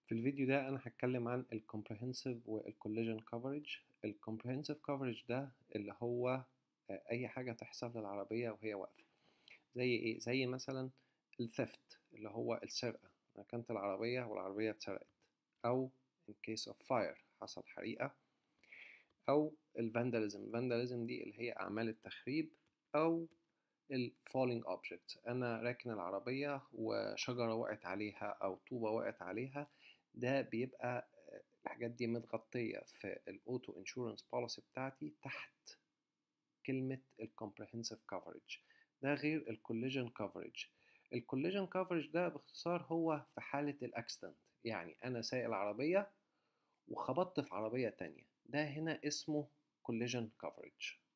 في الفيديو ده انا هتكلم عن ال comprehensive وال collision coverage ال comprehensive coverage ده اللي هو اي حاجة تحصل للعربية وهي واقفة زي ايه زي مثلا الثفت اللي هو السرقة ركنت العربية والعربية اتسرقت او in case of fire حصل حريقة او الفانداليزم الفانداليزم دي اللي هي اعمال التخريب او ال falling object انا راكن العربية وشجرة وقعت عليها او طوبة وقعت عليها ده بيبقى الحاجات دي متغطية في الاوتو انشورنس بوليسي بتاعتي تحت كلمة ال comprehensive coverage ده غير ال collision coverage ال collision coverage ده باختصار هو في حالة الاكسيدنت يعني انا سايق العربية وخبطت في عربية تانية ده هنا اسمه collision coverage